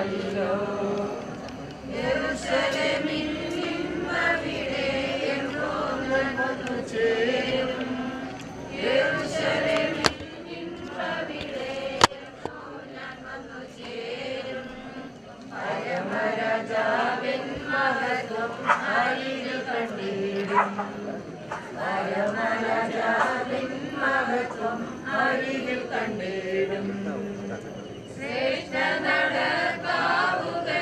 വന്നല്ലോ യെരൂശലേമിൽ നിന്നവിടെ എന്നോന്നൻ വന്നു ചേരും യെരൂശലേമിൽ നിന്നവിടെ എന്നോന്നൻ വന്നു ചേരും പരമരാജാവിൻ മഹത്വം അരികിൽ കണ്ടിടും പരമരാജാവിൻ മഹത്വം അരികിൽ കണ്ടിടും ശ്രേഷ്ഠ നടക്കാവുകൾ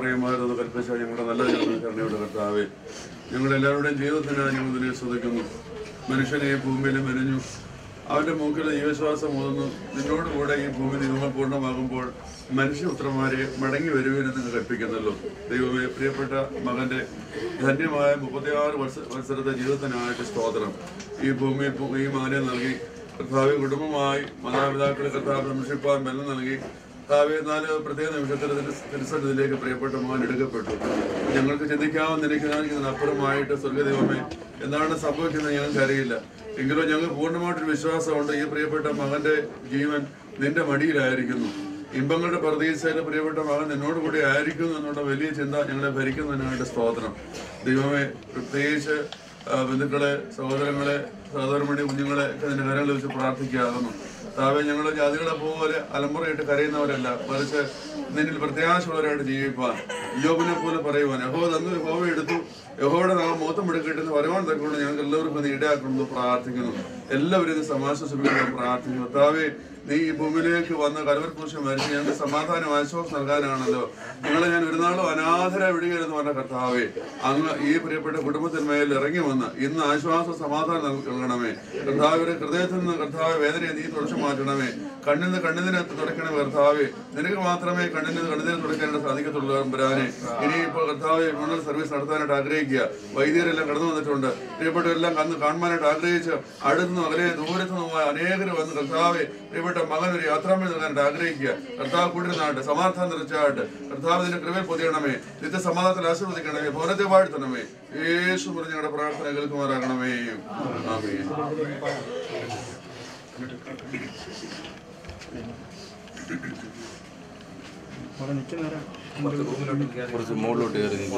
പറയുമായിരുന്നു കൽപ്പിച്ച ഞങ്ങളുടെ നല്ല കരുണയുടെ കർത്താവേ ഞങ്ങളെല്ലാവരുടെയും ജീവിതത്തിനായി ഞങ്ങൾ ഇതിനെ ശ്രദ്ധിക്കുന്നു മനുഷ്യനെ ഈ ഭൂമിയിൽ മെനഞ്ഞു അവന്റെ മൂക്കിൽ ജീവശ്വാസം മുതന്നു നിന്നോട് കൂടെ ഈ ഭൂമി നിങ്ങൾ പൂർണ്ണമാകുമ്പോൾ മനുഷ്യപുത്രന്മാരെ മടങ്ങി വരുവിനെന്ന് നിങ്ങൾ കൽപ്പിക്കുന്നല്ലോ ദൈവമേ പ്രിയപ്പെട്ട മകന്റെ ധന്യമായ മുപ്പത്തിയാറ് വർഷ വർഷത്തെ ജീവിതത്തിനായിട്ട് സ്തോത്രം ഈ ഭൂമിയിൽ ഭൂ- ഈ മകനെ നൽകി കർത്താവ് കുടുംബമായി മാതാപിതാക്കളെ കർത്താവ് സംരക്ഷിപ്പാൻ ബലം നൽകി കർത്താവ് നാല് പ്രത്യേക നിമിഷത്തിൽ തിരുസന്നിധിയിലേക്ക് പ്രിയപ്പെട്ട മകൻ എടുക്കപ്പെട്ടു ഞങ്ങൾക്ക് ചിന്തിക്കാവുന്ന എനിക്ക് അപ്പുറമായിട്ട് സ്വർഗദൈവമേ എന്താണ് സംഭവിക്കുന്നത് ഞങ്ങൾക്ക് അറിയില്ല എങ്കിലും ഞങ്ങൾക്ക് പൂർണ്ണമായിട്ടൊരു വിശ്വാസമുണ്ട് ഈ പ്രിയപ്പെട്ട മകന്റെ ജീവൻ നിന്റെ മടിയിലായിരിക്കുന്നു ഇമ്പങ്ങളുടെ പ്രതീക്ഷയിൽ പ്രിയപ്പെട്ട മകൻ നിന്നോട് കൂടി ആയിരിക്കുന്നു എന്നുള്ള വലിയ ചിന്ത ഞങ്ങളെ ഭരിക്കുന്നതിനായിട്ട് സ്തോത്രം ദൈവമേ പ്രത്യേകിച്ച് ആ, ബന്ധുക്കളെ സഹോദരങ്ങളെ സഹോദരമണി കുഞ്ഞുങ്ങളെ ഒക്കെ നിന്റെ കരങ്ങളിൽ വെച്ച് പ്രാർത്ഥിക്കാകുന്നു താവെ ഞങ്ങൾ ജാതികളെ പോലെ അലമുറയിട്ട് കരയുന്നവരല്ല മറിച്ച് നിന്നിൽ പ്രത്യാശയുള്ളവരായിട്ട് ജീവിപ്പാൻ യോബിനെ പോലെ പറയുവാൻ യഹോ തന്നൊരു ഹോവ എടുത്തു യഹോയുടെ നാം മൂത്തം എടുക്കിട്ടെന്ന് വരുവാൻ തക്കൊണ്ട് ഞങ്ങൾക്ക് എല്ലാവർക്കും നീ ഇടയാക്കണമെന്ന് പ്രാർത്ഥിക്കുന്നു എല്ലാവരും ഇത് സമാശ്വസിപ്പിക്കാൻ പ്രാർത്ഥിക്കുന്നു താവേ നീ ഈ ഭൂമിയിലേക്ക് വന്ന കലവർക്കൂശം മരിച്ച് ഞങ്ങൾക്ക് സമാധാനം ആശ്വാസം നൽകാനാണല്ലോ നിങ്ങളെ ഞാൻ ഒരു നാളും അനാഥര വിടുകയെന്ന് പറഞ്ഞ കർത്താവേ അങ്ങ് ഈ പ്രിയപ്പെട്ട കുടുംബത്തിന്മേൽ ഇറങ്ങി വന്ന് ഇന്ന് ആശ്വാസ സമാധാനം നൽകണമേ കർത്താവിന്റെ ഹൃദയത്തിൽ നിന്ന് കർത്താവ് വേദനയെ നീ തുടച്ചു മാറ്റണമേ കണ്ണിൽ നിന്ന് കണ്ണിനകത്ത് തുടയ്ക്കണമേ കർത്താവേ നിനക്ക് മാത്രമേ കണ്ണിൽ നിന്ന് കണ്ണിനെ തുടയ്ക്കാനായിട്ട് സാധിക്കത്തുള്ളൂ വരാനെ ഇനി ഇപ്പോൾ കർത്താവ് ഫുണൽ സർവീസ് നടത്താനായിട്ട് ആഗ്രഹിക്കുക വൈദ്യരെല്ലാം കടന്നു വന്നിട്ടുണ്ട് പ്രിയപ്പെട്ടവരെല്ലാം കന്ന് കാണുവാനായിട്ട് ആഗ്രഹിച്ച് അടുത്തുനിന്നും അകലെ ദൂരത്തു നിന്നുമായ അനേകർ വന്ന് കർത്താവെ പ്രിയപ്പെട്ട മകൻ ഒരു യാത്രാമേ നൽകാനായിട്ട് ആഗ്രഹിക്കുക കർത്താവ് കൂട്ടിരുന്നായിട്ട് സമാധാനം നിറച്ചായിട്ട് കർത്താവിന്റെ കൃപയിൽ പൊതിയണമേ നിത്യ സമാധാനത്തിൽ ആശീർവദിക്കണമേ ഭവനത്തെ വാഴ്ത്തണമേ യേശു പറഞ്ഞ ഞങ്ങളുടെ പ്രാർത്ഥന കേൾക്കുമാറാകണമേ ആമേൻ കുറച്ച് മുകളിലോട്ട് കയറി നിൽക്കും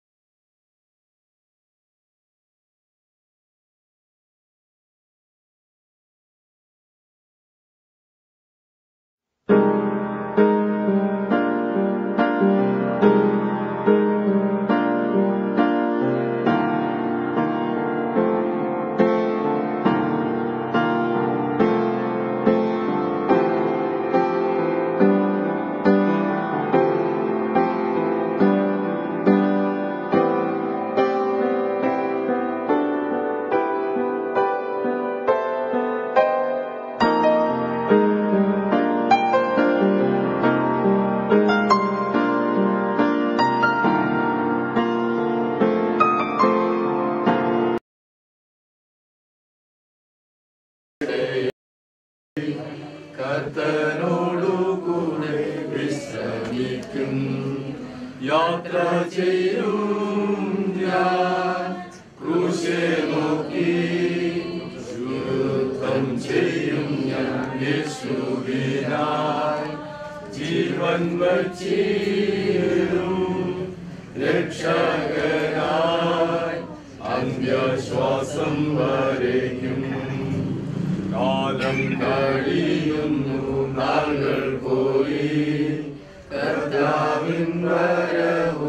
കർത്തനോടുകൂടെ വിശ്രമിക്കും യാത്ര ചെയ്യും ഞാൻ ക്രൂശെ നോക്കി യുദ്ധം ചെയ്യും ഞാൻ യേശുവിനായി ജീവൻ വച്ചിരും രക്ഷകനായി അന്ത്യശ്വാസം വരയ്ക്കും കാലം കഴിയുന്നു നാളുകൾ പോയി കർത്താവിൻ വരവു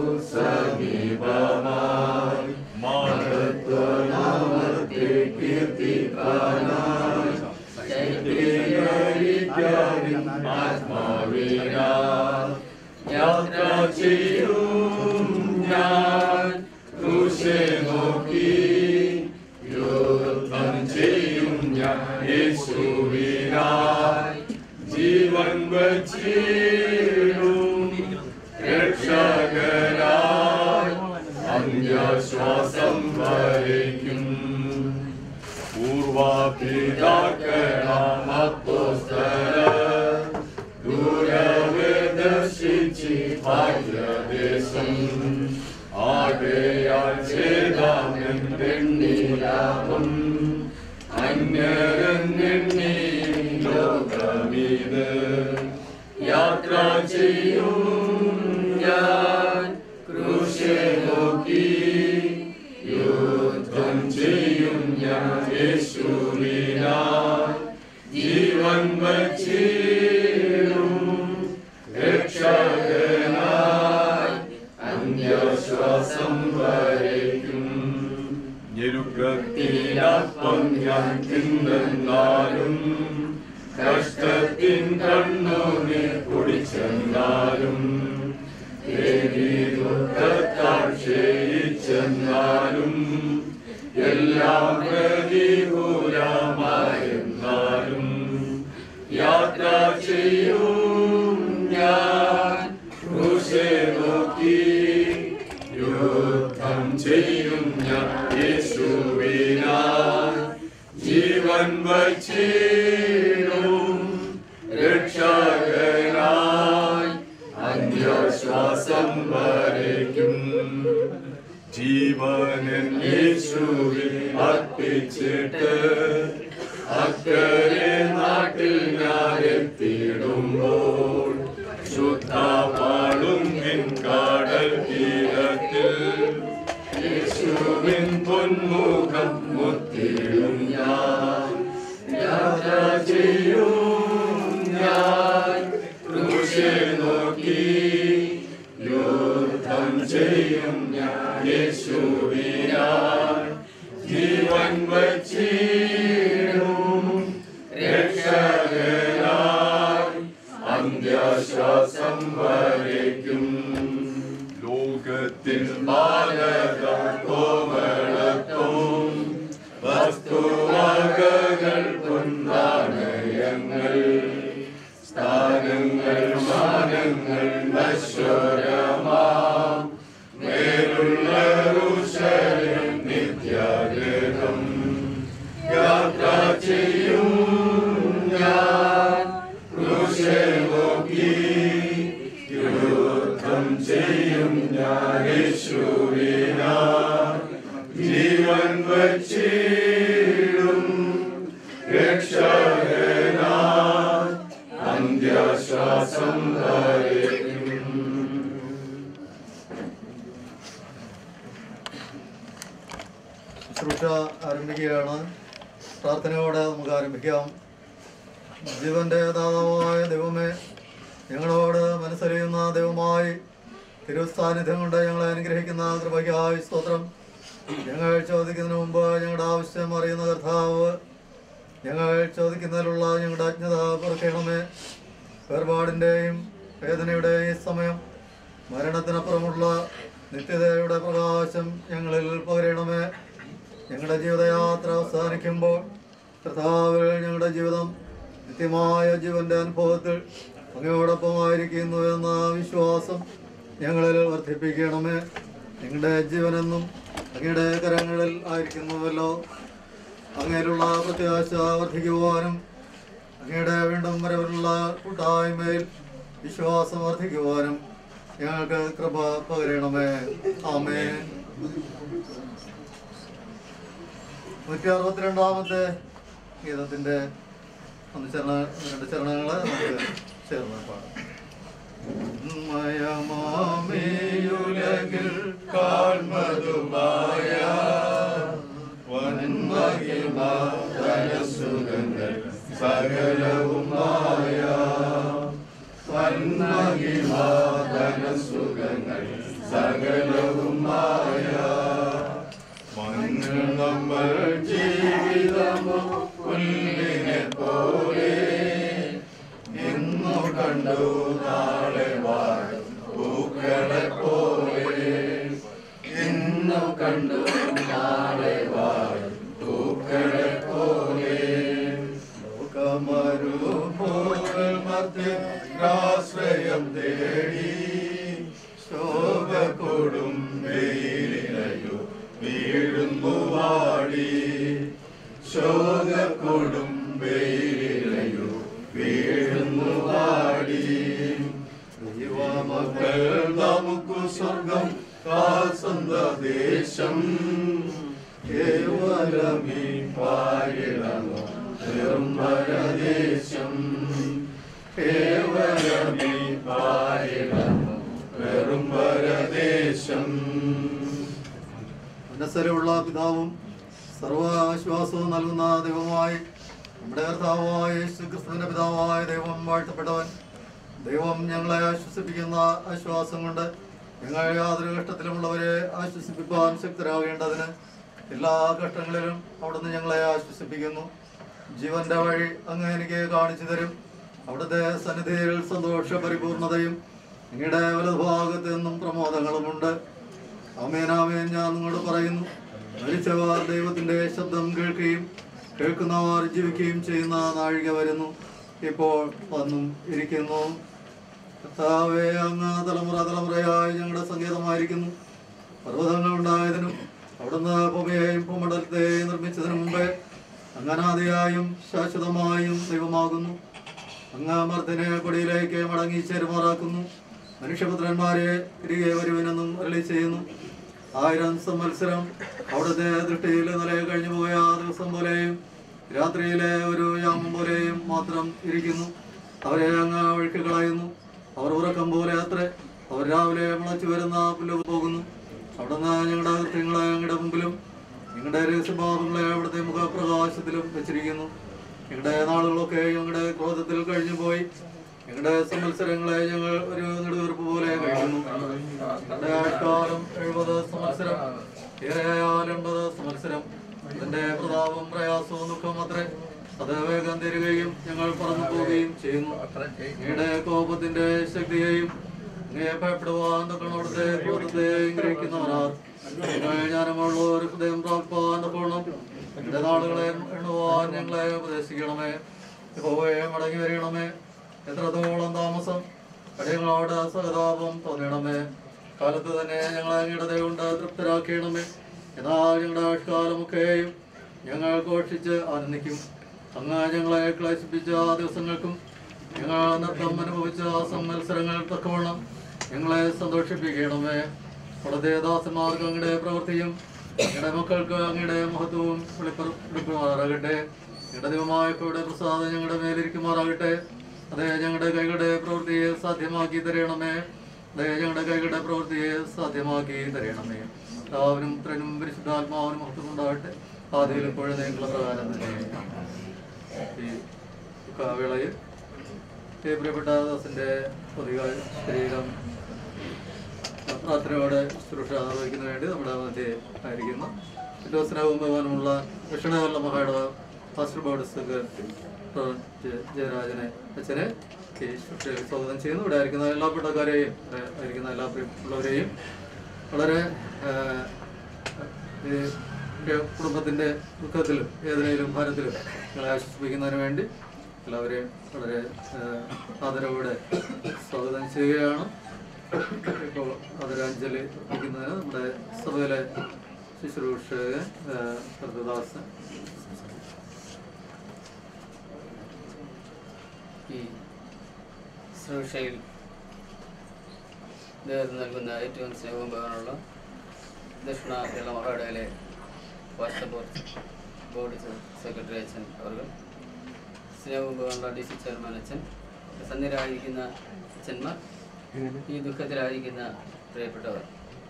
സമീപമായി മഹത്വനാമത്തെ കീർത്തിക്കാനായി ശക്തീകരിക്കാനും ആത്മാവിനാൽ യാത്ര ചെയ്യും ഞാൻ ക്രൂശെ നോക്കി യുദ്ധം ചെയ്യും ഞാൻ യേശുവിനായി ജീവൻ വച്ചിടും രക്ഷകനായി അന്ത്യശ്വാസം വരയ്ക്കും പൂർവാപിതാക്കളാമത്തോസ്തര ദൂരവേ ദർശിച്ച് ഭാഗ്യദേശം ആകയാൽ ചെയ്താമെന്നെണ്ണീരാമം അന്യരെന്നെണ്ണി ലോകമീത് യാത്ര ചെയ്യും ഞാൻ ക്രൂശെ നോക്കി യുദ്ധം ചെയ്യും ഞാൻ യേശുവിനായി ജീവൻ വച്ചിടും രക്ഷകനായി അന്യശ്വാസം വരയ്ക്കും ഞെരുക്കത്തിനപ്പം ഞാൻ തിന്നാലും കഷ്ടത്തിൻ കണ്ണുനീർ കുടിച്ചെന്നാലും ദുഃഖത്താൽ ക്ഷയിച്ചെന്നാലും എല്ലാം പ്രതികൂലമായെന്നാലും യാത്ര ചെയ്യും ഞാൻ ക്രൂശെ നോക്കി യുദ്ധം ചെയ്യും ഞാൻ യേശുവിനാൽ ജീവൻ വച്ചിടും രക്ഷകനായി അന്യശ്വാസം വരയ്ക്കും ജീവനൻ യേശുവിൽ അർപ്പിച്ചിട്ട് അക്കരെ നാട്ടിൽ ഞാൻ എത്തിയിടുമ്പോൾ ശുദ്ധമാളും എൻ കാടൽ തീരത്തിൽ യേശുവിൻ പൊന്മുഖം മുത്തിയിടും ഞാൻ യാത്ര ചെയ്യും ഞാൻ ക്രൂശെ നോക്കി യുദ്ധം ചെയ്യും ഞാൻ യേശുവിനാൽ ജീവൻ വച്ചിടും രക്ഷകനായി അന്ത്യശ്വാസം വരയ്ക്കും ലോകത്തിൽ ബാലക കോമളത്വം വസ്തുവകകൾ പൊന്നാണയങ്ങൾ സ്ഥാനങ്ങൾ മാനങ്ങൾ നശ്വരമാം മേലുള്ള ഋഷരും നിത്യഗ്രഹം യാത്ര ചെയ്യും ഞാൻ ഋഷെ നോക്കി യുദ്ധം ചെയ്യും ഞാൻ യേശുവിനാ ജീവൻ വച്ചിടും രക്ഷകനായി അന്ത്യശ്വാസം വരയ്ക്കും ശുശ്രൂഷ ആരംഭിക്കുകയാണ് പ്രാർത്ഥനയോടെ നമുക്ക് ആരംഭിക്കാം ജീവന്റെ ദാതാവായ ദൈവമേ ഞങ്ങളോട് മനസ്സറിയുന്ന ദൈവമായി തിരുസാന്നിധ്യം കൊണ്ട് ഞങ്ങളെ അനുഗ്രഹിക്കുന്ന കൃപയ്ക്കായി സ്തോത്രം ഞങ്ങൾ ചോദിക്കുന്നതിന് മുമ്പ് ഞങ്ങളുടെ ആവശ്യം അറിയുന്ന കർത്താവ് ഞങ്ങൾ ചോദിക്കുന്നതിലുള്ള ഞങ്ങളുടെ അജ്ഞത പുറക്കണമേ വേർപാടിൻ്റെയും വേദനയുടെയും ഈ സമയം മരണത്തിനപ്പുറമുള്ള നിത്യതയുടെ പ്രകാശം ഞങ്ങളിൽ പകരണമേ ഞങ്ങളുടെ ജീവിതയാത്ര അവസാനിക്കുമ്പോൾ കർത്താവിൽ ഞങ്ങളുടെ ജീവിതം നിത്യമായ ജീവന്റെ അനുഭവത്തിൽ അങ്ങയോടൊപ്പമായിരിക്കുന്നു എന്ന വിശ്വാസം ഞങ്ങളിൽ വർദ്ധിപ്പിക്കണമേ ഞങ്ങളുടെ ജീവനെന്നും അങ്ങയുടെ കരങ്ങളിൽ ആയിരിക്കുന്നുവല്ലോ അങ്ങയിലുള്ള പ്രത്യാശ വർദ്ധിക്കുവാനും അങ്ങയുടെ വീണ്ടും വരവിലുള്ള കൂട്ടായ്മയിൽ വിശ്വാസം വർദ്ധിക്കുവാനും ഞങ്ങൾക്ക് കൃപ പകരണമേ ആമേ നൂറ്റി അറുപത്തിരണ്ടാമത്തെ ഗീതത്തിന്റെ ഒന്ന് ചരണ രണ്ട് ചരണങ്ങള് നമുക്ക് ചേർന്ന് പാടാം മയമാമേയുലകിൽ കാൺമതുമായ വന്മഹിമാതനസുഖങ്ങൾ സകലവുമായ വന്മഹിമാതനസുഖങ്ങൾ സകലവുമായ മണ്ണിൽ നമ്മൾ ജീവിതമോ പുല്ലിനെ പോലെ ഇന്നു കണ്ടു നാളെ വാഴും പൂക്കളെ പോലെ ഇന്നു കണ്ടു നാളെ വാഴും പൂക്കളെ പോലെ ലോകമരുഭൂകൾ മധ്യാശ്രയം തേടി ശോഭ കൊടും വെയിലിനയോ വീഴുന്നു വാടി ശോക കൊടും വെയിലിനയോ വീഴുന്നു വാടി ദൈവമക്കൾ നമുക്കു സ്വർഗം കാസന്ത ദേശം കേവലമീ പാരിടമോ നിർമ്മലദേശം കേവലമീ പാരിടമോ നിർമ്മലദേശം മനസ്സിലുള്ള പിതാവും സർവാശ്വാസവും നൽകുന്ന ദൈവമായി നമ്മുടെ കർത്താവായ യേശു ക്രിസ്തുവിന്റെ പിതാവായ ദൈവം വാഴ്ത്തപ്പെട്ടവൻ ദൈവം ഞങ്ങളെ ആശ്വസിപ്പിക്കുന്ന ആശ്വാസം കൊണ്ട് ഞങ്ങൾ യാതൊരു കഷ്ടത്തിലുമുള്ളവരെ ആശ്വസിപ്പിക്കാൻ ശക്തരാകേണ്ടതിന് എല്ലാ കഷ്ടങ്ങളിലും അവിടുന്ന് ഞങ്ങളെ ആശ്വസിപ്പിക്കുന്നു ജീവന്റെ വഴി അങ്ങ് എനിക്ക് കാണിച്ചു തരും അവിടുത്തെ സന്നിധിയിൽ സന്തോഷ പരിപൂർണതയും അങ്ങയുടെ വലതുഭാഗത്ത് നിന്നും പ്രമോദങ്ങളുമുണ്ട് ആമേനാമേൻ ഞാൻ നിങ്ങളോട് പറയുന്നു മരിച്ചവർ ദൈവത്തിന്റെ ശബ്ദം കേൾക്കുകയും കേൾക്കുന്നവർ ജീവിക്കുകയും ചെയ്യുന്ന നാഴിക വരുന്നു ഇപ്പോൾ വന്നും ഇരിക്കുന്നു കർത്താവേ അങ്ങ് തലമുറ തലമുറയായി ഞങ്ങളുടെ സംഗീതമായിരിക്കുന്നു പർവ്വതങ്ങൾ ഉണ്ടായതിനും അവിടുന്ന് ഭൂമിയെയും ഭൂമണ്ഡലത്തെയും നിർമ്മിച്ചതിനു മുമ്പേ അങ്ങനാദിയായും ശാശ്വതമായും ദൈവമാകുന്നു അങ്ങ് മർദ്ദനെ കൊടിയിലേക്ക് മടങ്ങി ചേരുമാറാക്കുന്നു മനുഷ്യപുത്രന്മാരെ തിരികെ വരുവിനെന്നും അരളി ചെയ്യുന്നു ആയിരം സംവത്സരം അവിടുത്തെ ദൃഷ്ടിയിൽ നില കഴിഞ്ഞു പോയ ആ ദിവസം പോലെയും രാത്രിയിലെ ഒരു യാമം പോലെയും മാത്രം ഇരിക്കുന്നു അവരെ അങ്ങ് ഒഴുക്കി കളയുന്നു അവർ ഉറക്കം പോലെ അത്രേ അവർ രാവിലെ മുളച്ചു വരുന്ന പുല്ല് പോകുന്നു അവിടുന്ന് ഞങ്ങളുടെ കൃത്യങ്ങളെ ഞങ്ങളുടെ മുമ്പിലും ഞങ്ങളുടെ രഹസ്യഭാവങ്ങളെ അവിടുത്തെ മുഖപ്രകാശത്തിലും വെച്ചിരിക്കുന്നു ഞങ്ങളുടെ നാളുകളൊക്കെ ഞങ്ങളുടെ ക്രോധത്തിൽ കഴിഞ്ഞു പോയി ഞങ്ങളുടെ സംവത്സരങ്ങളെ ഞങ്ങൾ ഒരു നെടുവീർപ്പ് പോലെ കഴിക്കുന്നു ഞങ്ങളുടെ ആഴ്കാലം എഴുപത് സംവത്സരം ഏറെയാൽ എൺപത് സംവത്സരം അതിന്റെ പ്രതാപം പ്രയാസവും ദുഃഖം അത്രേ അത് വേഗം തരികയും ഞങ്ങൾ പറന്നു പോവുകയും ചെയ്യുന്നു അങ്ങയുടെ കോപത്തിന്റെ ശക്തിയെയും അങ്ങയെ ഭയപ്പെടുവാൻ തൊക്കണോടത്തെ ക്രോധത്തെയും ഗ്രഹിക്കുന്നവരാർ നിങ്ങൾ ജ്ഞാനമുള്ള ഒരു ഹൃദയം പ്രാപ്പാൻ തൊക്കണം എന്റെ നാളുകളെ എണ്ണുവാൻ ഞങ്ങളെ ഉപദേശിക്കണമേ യഹോവയെ മടങ്ങി വരണമേ എത്രത്തോളം താമസം കടിയങ്ങളോട് സഹതാപം തോന്നണമേ കാലത്ത് തന്നെ ഞങ്ങളെ അങ്ങയുടെ കൊണ്ട് തൃപ്തരാക്കണമേ എന്നാൽ ഞങ്ങളുടെ ആഴ്കാലമൊക്കെയും ഞങ്ങൾ ഘോഷിച്ച് ആനന്ദിക്കും അങ്ങ് ഞങ്ങളെ ക്ലേശിപ്പിച്ച ആ ദിവസങ്ങൾക്കും ഞങ്ങൾ നൃത്തം അനുഭവിച്ച ആ സംവത്സരങ്ങൾ തക്കവണ്ണം ഞങ്ങളെ സന്തോഷിപ്പിക്കണമേ വളരെ ദാസന്മാർക്ക് അങ്ങയുടെ പ്രവൃത്തിയും ഞങ്ങളുടെ മക്കൾക്ക് അങ്ങയുടെ മഹത്വവും വെളിപ്പ- വെളിപ്പെടുമാറാകട്ടെ ഞങ്ങളുടെ ദൈവമായ ഇവിടെ പ്രസാദം ഞങ്ങളുടെ മേലിരിക്കുമാറാകട്ടെ അതെ ഞങ്ങളുടെ കൈകളുടെ പ്രവൃത്തിയെ സാധ്യമാക്കി തരണമേ അതെ ഞങ്ങളുടെ കൈകളുടെ പ്രവൃത്തിയെ സാധ്യമാക്കി തരണമേ എല്ലാവരും പുത്രനും പരിശുദ്ധാത്മാവിനും മഹത്വം ഉണ്ടാകട്ടെ ആദ്യയിൽ ഇപ്പോഴും നിങ്ങളുടെ പ്രകാരം തന്നെ ഈ വേളയിൽ ഈ പ്രിയപ്പെട്ട ദാസന്റെ പൊതുക ശരീരം പ്രാർത്ഥനയോടെ ശുശ്രൂഷ നിർവഹിക്കുന്നതിന് വേണ്ടി നമ്മുടെ മധ്യേ ആയിരിക്കുന്ന ഏറ്റവും സ്നേഹവും ബഹുമാനമുള്ള ദക്ഷിണകേരള മഹാട ഫാസ്റ്റർ ബോർഡ് സെക്രട്ടറി ജയ- ജയരാജനെ അച്ഛനെ ഈ ശുശ്രൂഷയിൽ സ്വാഗതം ചെയ്യുന്നു ഇവിടെ ആയിരിക്കുന്ന എല്ലാ പെട്ടക്കാരെയും ഇവിടെ ആയിരിക്കുന്ന എല്ലാ പ്രിയമുള്ളവരെയും വളരെ ആഹ്, ഈ കുടുംബത്തിന്റെ ദുഃഖത്തിലും വേദനയിലും ഭാരത്തിലും നിങ്ങളെ ആശ്വസിപ്പിക്കുന്നതിന് വേണ്ടി എല്ലാവരെയും വളരെ ആഹ്, ആദരവോടെ സ്വാഗതം ചെയ്യുകയാണ് ഇപ്പോൾ ആദരാഞ്ജലി അർപ്പിക്കുന്നതിന് നമ്മുടെ സഭയിലെ ശുശ്രൂഷകൻ ഭരതദാസൻ ഈ ശുശ്രൂഷയിൽ നേതൃത്വം നൽകുന്ന ഏറ്റവും സ്നേഹവും ബഹുമാനമുള്ള ദക്ഷിണ കേരള മഹാടയിലെ വാട്സപ്പ് ബോർഡ് ബോർഡ് സെക്രട്ടറി അച്ഛൻ അവർ സ്നേഹവും ബഹുമാനമുള്ള ഡി സി ചെയർമാൻ അച്ഛൻ സന്ധ്യരായിരിക്കുന്ന അച്ഛന്മാർ ഈ ദുഃഖത്തിലായിരിക്കുന്ന പ്രിയപ്പെട്ടവർ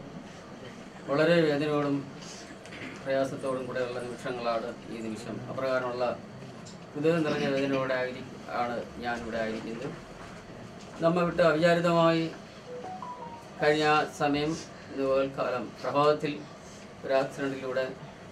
വളരെ വേദനയോടും പ്രയാസത്തോടും കൂടെയുള്ള നിമിഷങ്ങളാണ് ഈ നിമിഷം അപ്രകാരമുള്ള ഹൃദയം നിറഞ്ഞ വേദനയോടെ ആയിരി ആണ് ഞാൻ ഇവിടെ ആയിരിക്കുന്നത് നമ്മെ വിട്ട് അവിചാരിതമായി കഴിഞ്ഞ സമയം ഇതുപോലെ കാലം പ്രഭാതത്തിൽ ഒരു ആക്സിഡൻറ്റിലൂടെ